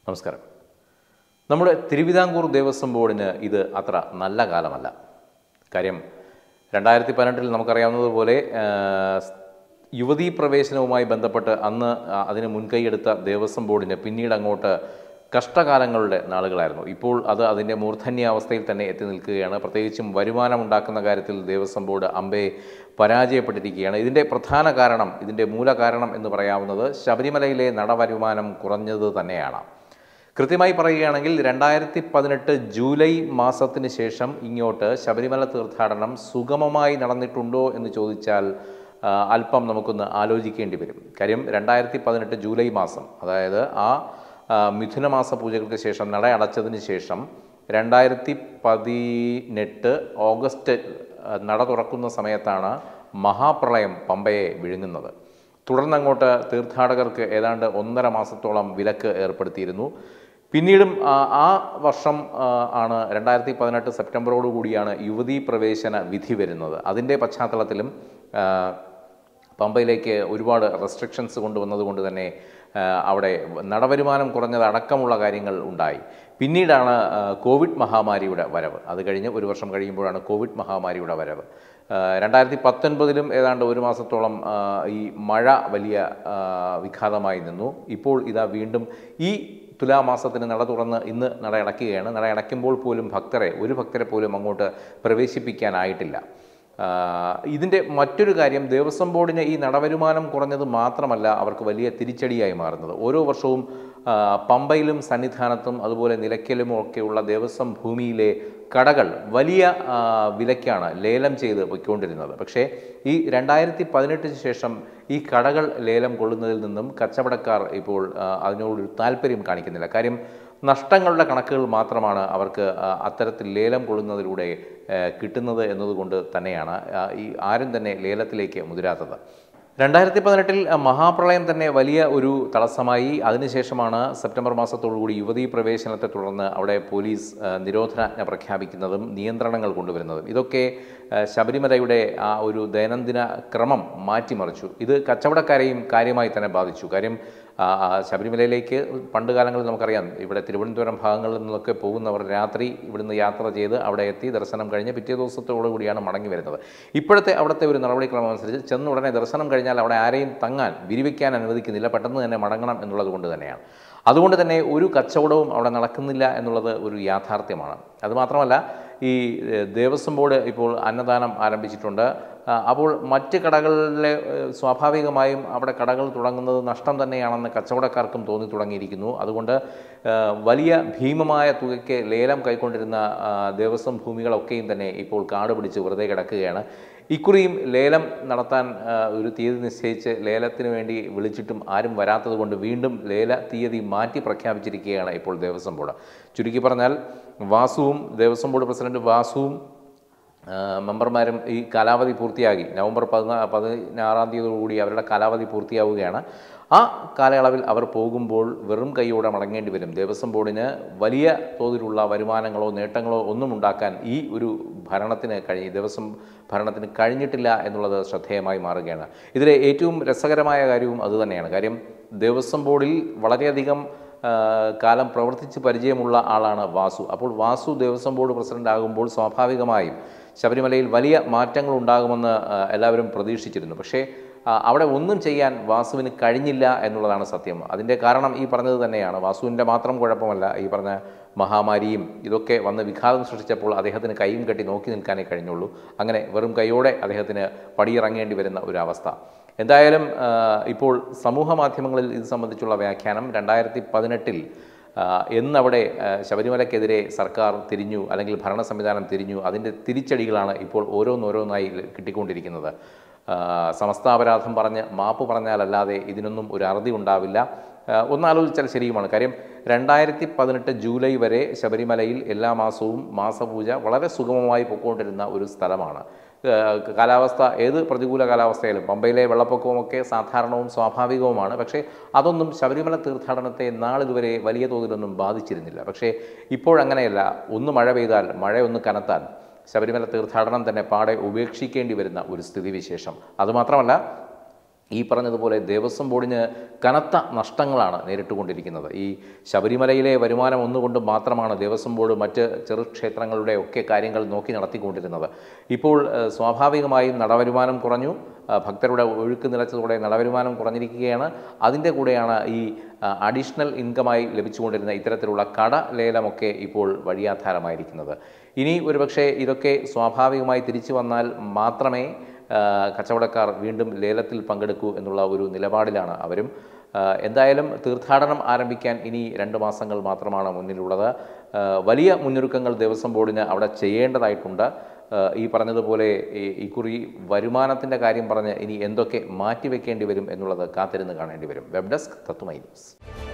നമസ്കാരം നമ്മുടെ തിരുവിതാംകൂർ ദേവസ്വം ബോർഡിന് ഇത് അത്ര നല്ല കാലമല്ല കാര്യം രണ്ടായിരത്തി പതിനെട്ടിൽ നമുക്കറിയാവുന്നതുപോലെ ആ, യുവതീ പ്രവേശനവുമായി ബന്ധപ്പെട്ട് അന്ന് ആ, അതിന് മുൻകൈയെടുത്ത ദേവസ്വം ബോർഡിന് പിന്നീട് അങ്ങോട്ട് കഷ്ടകാലങ്ങളുടെ നാളുകളായിരുന്നു ഇപ്പോൾ അത് അതിൻ്റെ മൂർധന്യാവസ്ഥയിൽ തന്നെ എത്തി നിൽക്കുകയാണ് പ്രത്യേകിച്ചും വരുമാനമുണ്ടാക്കുന്ന കാര്യത്തിൽ ദേവസ്വം ബോർഡ് അമ്പെ പരാജയപ്പെട്ടിരിക്കുകയാണ് ഇതിൻ്റെ പ്രധാന കാരണം ഇതിൻ്റെ മൂല കാരണം എന്ന് പറയാവുന്നത് ശബരിമലയിലെ നടവരുമാനം കുറഞ്ഞത് തന്നെയാണ് കൃത്യമായി പറയുകയാണെങ്കിൽ രണ്ടായിരത്തി പതിനെട്ട് ജൂലൈ മാസത്തിന് ശേഷം ഇങ്ങോട്ട് ശബരിമല തീർത്ഥാടനം സുഗമമായി നടന്നിട്ടുണ്ടോ എന്ന് ചോദിച്ചാൽ ആ, അല്പം നമുക്കൊന്ന് ആലോചിക്കേണ്ടി വരും കാര്യം രണ്ടായിരത്തി പതിനെട്ട് ജൂലൈ മാസം അതായത് ആ ആ, മിഥുനമാസ പൂജകൾക്ക് ശേഷം നട അടച്ചതിന് ശേഷം രണ്ടായിരത്തി പതിനെട്ട് ഓഗസ്റ്റ് ആ, നട തുറക്കുന്ന സമയത്താണ് മഹാപ്രളയം പമ്പയെ വിഴുങ്ങുന്നത് തുടർന്നങ്ങോട്ട് തീർത്ഥാടകർക്ക് ഏതാണ്ട് ഒന്നര മാസത്തോളം വിലക്ക് ഏർപ്പെടുത്തിയിരുന്നു പിന്നീടും ആ, ആ വർഷം ആ, ആണ് രണ്ടായിരത്തി പതിനെട്ട് സെപ്റ്റംബറോട് കൂടിയാണ് യുവതീ പ്രവേശന വിധി വരുന്നത് അതിൻ്റെ പശ്ചാത്തലത്തിലും ആ, പമ്പയിലേക്ക് ഒരുപാട് റെസ്ട്രിക്ഷൻസ് കൊണ്ടുവന്നത് കൊണ്ട് തന്നെ ആ, അവിടെ നടവരുമാനം കുറഞ്ഞത് അടക്കമുള്ള കാര്യങ്ങൾ ഉണ്ടായി പിന്നീടാണ് ആ, കോവിഡ് മഹാമാരിയുടെ വരവ് അത് കഴിഞ്ഞ് ഒരു വർഷം കഴിയുമ്പോഴാണ് കോവിഡ് മഹാമാരിയുടെ വരവ് ആ, രണ്ടായിരത്തി പത്തൊൻപതിലും ഏതാണ്ട് ഒരു മാസത്തോളം ആ, ഈ മഴ വലിയ ആ, വിഘാതമായി നിന്നു ഇപ്പോൾ ഇതാ വീണ്ടും ഈ തുലാമാസത്തിന് നട തുറന്ന് ഇന്ന് നട അടയ്ക്കുകയാണ് നട അടയ്ക്കുമ്പോൾ പോലും ഭക്തരെ ഒരു ഭക്തരെ പോലും അങ്ങോട്ട് പ്രവേശിപ്പിക്കാനായിട്ടില്ല ആ, ഇതിൻ്റെ മറ്റൊരു കാര്യം ദേവസ്വം ബോർഡിന് ഈ നടവരുമാനം കുറഞ്ഞത് മാത്രമല്ല അവർക്ക് വലിയ തിരിച്ചടിയായി മാറുന്നത് ഓരോ വർഷവും ആ, പമ്പയിലും സന്നിധാനത്തും അതുപോലെ നിലയ്ക്കലും ഒക്കെയുള്ള ദേവസ്വം ഭൂമിയിലെ കടകൾ വലിയ ആ, വിലയ്ക്കാണ് ലേലം ചെയ്ത് പൊയ്ക്കൊണ്ടിരുന്നത് പക്ഷേ ഈ രണ്ടായിരത്തി പതിനെട്ടിന് ശേഷം ഈ കടകൾ ലേലം കൊള്ളുന്നതിൽ നിന്നും കച്ചവടക്കാർ ഇപ്പോൾ ആ, അതിനോടൊരു താല്പര്യം കാണിക്കുന്നില്ല കാര്യം നഷ്ടങ്ങളുടെ കണക്കുകൾ മാത്രമാണ് അവർക്ക് ആ, അത്തരത്തിൽ ലേലം കൊള്ളുന്നതിലൂടെ ആ, കിട്ടുന്നത് എന്നതുകൊണ്ട് തന്നെയാണ് ആ, ഈ ആരും തന്നെ ലേലത്തിലേക്ക് മുതിരാത്തത് രണ്ടായിരത്തി പതിനെട്ടിൽ മഹാപ്രളയം തന്നെ വലിയ ഒരു തടസ്സമായി അതിനുശേഷമാണ് സെപ്റ്റംബർ മാസത്തോടുകൂടി യുവതീ പ്രവേശനത്തെ തുടർന്ന് അവിടെ പോലീസ് ആ, നിരോധനാജ്ഞ പ്രഖ്യാപിക്കുന്നതും നിയന്ത്രണങ്ങൾ കൊണ്ടുവരുന്നതും ഇതൊക്കെ ആ, ശബരിമലയുടെ ആ ഒരു ദൈനംദിന ക്രമം മാറ്റിമറിച്ചു ഇത് കച്ചവടക്കാരെയും കാര്യമായി തന്നെ ബാധിച്ചു കാര്യം ആ, ആ, ശബരിമലയിലേക്ക് പണ്ട് കാലങ്ങളിൽ നമുക്കറിയാം ഇവിടെ തിരുവനന്തപുരം ഭാഗങ്ങളിൽ നിന്നൊക്കെ പോകുന്നവർ രാത്രി ഇവിടുന്ന് യാത്ര ചെയ്ത് അവിടെ എത്തി ദർശനം കഴിഞ്ഞ് പിറ്റേ ദിവസത്തോടു കൂടിയാണ് മടങ്ങി വരുന്നത് ഇപ്പോഴത്തെ അവിടുത്തെ ഒരു നടപടിക്രമം അനുസരിച്ച് ചെന്ന ഉടനെ ദർശനം കഴിഞ്ഞാൽ അവിടെ ആരെയും തങ്ങാൻ വിരിവയ്ക്കാൻ അനുവദിക്കുന്നില്ല പെട്ടെന്ന് തന്നെ മടങ്ങണം എന്നുള്ളത് കൊണ്ട് തന്നെയാണ് അതുകൊണ്ട് തന്നെ ഒരു കച്ചവടവും അവിടെ നടക്കുന്നില്ല എന്നുള്ളത് ഒരു യാഥാർത്ഥ്യമാണ് അതുമാത്രമല്ല ഈ ഏഹ്, ദേവസ്വം ബോർഡ് ഇപ്പോൾ അന്നദാനം ആരംഭിച്ചിട്ടുണ്ട് ആ, അപ്പോൾ മറ്റ് കടകളിലെ ഏഹ്, സ്വാഭാവികമായും അവിടെ കടകൾ തുടങ്ങുന്നത് നഷ്ടം തന്നെയാണെന്ന് കച്ചവടക്കാർക്കും തോന്നി തുടങ്ങിയിരിക്കുന്നു അതുകൊണ്ട് ഏഹ്, വലിയ ഭീമമായ തുകയ്ക്ക് ലേലം കൈക്കൊണ്ടിരുന്ന ആ, ദേവസ്വം ഭൂമികളൊക്കെയും തന്നെ ഇപ്പോൾ കാട് പിടിച്ച് വെറുതെ കിടക്കുകയാണ് ഇക്കുറിയും ലേലം നടത്താൻ ആ, ഒരു തീയതി നിശ്ചയിച്ച് ലേലത്തിന് വേണ്ടി വിളിച്ചിട്ടും ആരും വരാത്തത് കൊണ്ട് വീണ്ടും ലേല തീയതി മാറ്റി പ്രഖ്യാപിച്ചിരിക്കുകയാണ് ഇപ്പോൾ ദേവസ്വം ബോർഡ് ചുരുക്കി പറഞ്ഞാൽ വാസുവും ദേവസ്വം ബോർഡ് പ്രസിഡന്റ് വാസുവും ആ, മെമ്പർമാരും ഈ കാലാവധി പൂർത്തിയാക്കി നവംബർ പതിനാ പതിനാറാം തീയതിയോടുകൂടി അവരുടെ കാലാവധി പൂർത്തിയാവുകയാണ് ആ കാലയളവിൽ അവർ പോകുമ്പോൾ വെറും കൈയോടെ മടങ്ങേണ്ടി വരും ദേവസ്വം ബോർഡിന് വലിയ തോതിലുള്ള വരുമാനങ്ങളോ നേട്ടങ്ങളോ ഒന്നും ഉണ്ടാക്കാൻ ഈ ഒരു ഭരണത്തിന് കഴി ദേവസ്വം ഭരണത്തിന് കഴിഞ്ഞിട്ടില്ല എന്നുള്ളത് ശ്രദ്ധേയമായി മാറുകയാണ് ഇതിലെ ഏറ്റവും രസകരമായ കാര്യവും അതുതന്നെയാണ് കാര്യം ദേവസ്വം ബോർഡിൽ വളരെയധികം ആ, കാലം പ്രവർത്തിച്ച് പരിചയമുള്ള ആളാണ് വാസു അപ്പോൾ വാസു ദേവസ്വം ബോർഡ് പ്രസിഡന്റ് ആകുമ്പോൾ സ്വാഭാവികമായും ശബരിമലയിൽ വലിയ മാറ്റങ്ങൾ ഉണ്ടാകുമെന്ന് ആ, എല്ലാവരും പ്രതീക്ഷിച്ചിരുന്നു പക്ഷേ ആ, അവിടെ ഒന്നും ചെയ്യാൻ വാസുവിന് കഴിഞ്ഞില്ല എന്നുള്ളതാണ് സത്യം അതിൻ്റെ കാരണം ഈ പറഞ്ഞത് തന്നെയാണ് വാസുവിൻ്റെ മാത്രം കുഴപ്പമല്ല ഈ പറഞ്ഞ മഹാമാരിയും ഇതൊക്കെ വന്ന് വിഘാതം സൃഷ്ടിച്ചപ്പോൾ അദ്ദേഹത്തിന് കൈയും കെട്ടി നോക്കി നിൽക്കാനേ കഴിഞ്ഞുള്ളൂ അങ്ങനെ വെറും കൈയോടെ അദ്ദേഹത്തിന് പടിയിറങ്ങേണ്ടി വരുന്ന ഒരു അവസ്ഥ എന്തായാലും ആ, ഇപ്പോൾ സമൂഹ മാധ്യമങ്ങളിൽ ഇത് സംബന്ധിച്ചുള്ള വ്യാഖ്യാനം രണ്ടായിരത്തി പതിനെട്ടിൽ എന്നവിടെ ആ, ശബരിമലയ്ക്കെതിരെ സർക്കാർ തിരിഞ്ഞു അല്ലെങ്കിൽ ഭരണ സംവിധാനം തിരിഞ്ഞു അതിൻ്റെ തിരിച്ചടികളാണ് ഇപ്പോൾ ഓരോന്നോരോന്നായി കിട്ടിക്കൊണ്ടിരിക്കുന്നത് ആ, സമസ്താപരാധം പറഞ്ഞ് മാപ്പ് പറഞ്ഞാലല്ലാതെ ഇതിനൊന്നും ഒരു അറുതി ഉണ്ടാവില്ല ആ, ഒന്നാലോചിച്ചാൽ ശരിയുമാണ് കാര്യം രണ്ടായിരത്തി പതിനെട്ട് ജൂലൈ വരെ ശബരിമലയിൽ എല്ലാ മാസവും മാസപൂജ വളരെ സുഗമമായി പൊയ്ക്കൊണ്ടിരുന്ന ഒരു സ്ഥലമാണ് ആ, കാലാവസ്ഥ ഏത് പ്രതികൂല കാലാവസ്ഥയിലും പമ്പയിലെ വെള്ളപ്പൊക്കവുമൊക്കെ സാധാരണവും സ്വാഭാവികവുമാണ് പക്ഷേ അതൊന്നും ശബരിമല തീർത്ഥാടനത്തെ നാളിതുവരെ വലിയ തോതിലൊന്നും ബാധിച്ചിരുന്നില്ല പക്ഷേ ഇപ്പോഴങ്ങനെയല്ല ഒന്ന് മഴ പെയ്താൽ മഴ ഒന്ന് കനത്താൽ ശബരിമല തീർത്ഥാടനം തന്നെ പാടെ ഉപേക്ഷിക്കേണ്ടി വരുന്ന ഒരു സ്ഥിതിവിശേഷം അതുമാത്രമല്ല ഈ പറഞ്ഞതുപോലെ ദേവസ്വം ബോർഡിന് കനത്ത നഷ്ടങ്ങളാണ് നേരിട്ടുകൊണ്ടിരിക്കുന്നത് ഈ ശബരിമലയിലെ വരുമാനം ഒന്നുകൊണ്ട് മാത്രമാണ് ദേവസ്വം ബോർഡ് മറ്റ് ചെറുക്ഷേത്രങ്ങളുടെ ഒക്കെ കാര്യങ്ങൾ നോക്കി നടത്തിക്കൊണ്ടിരുന്നത് ഇപ്പോൾ ഏഹ്, സ്വാഭാവികമായും നടവരുമാനം കുറഞ്ഞു ആ, ഭക്തരുടെ ഒഴുക്ക് നിലച്ചതോടെ നടവരുമാനം കുറഞ്ഞിരിക്കുകയാണ് അതിൻ്റെ കൂടെയാണ് ഈ അഡീഷണൽ ഇൻകമായി ലഭിച്ചുകൊണ്ടിരുന്ന ഇത്തരത്തിലുള്ള കട ലേലമൊക്കെ ഇപ്പോൾ വഴിയാധാരമായിരിക്കുന്നത് ഇനി ഒരുപക്ഷെ ഇതൊക്കെ സ്വാഭാവികമായി തിരിച്ചു വന്നാൽ മാത്രമേ ആ, കച്ചവടക്കാർ വീണ്ടും ലേലത്തിൽ പങ്കെടുക്കൂ എന്നുള്ള ഒരു നിലപാടിലാണ് അവരും ആ, എന്തായാലും തീർത്ഥാടനം ആരംഭിക്കാൻ ഇനി രണ്ട് മാസങ്ങൾ മാത്രമാണ് മുന്നിലുള്ളത് ആ, വലിയ മുന്നൊരുക്കങ്ങൾ ദേവസ്വം ബോർഡിന് അവിടെ ചെയ്യേണ്ടതായിട്ടുണ്ട് ആ, ഈ പറഞ്ഞതുപോലെ ഈ- ഇക്കുറി വരുമാനത്തിൻ്റെ കാര്യം പറഞ്ഞ് ഇനി എന്തൊക്കെ മാറ്റിവെക്കേണ്ടി വരും എന്നുള്ളത് കാത്തിരുന്ന് കാണേണ്ടി വരും വെബ് ഡെസ്ക് തത്തുമൈ ന്യൂസ്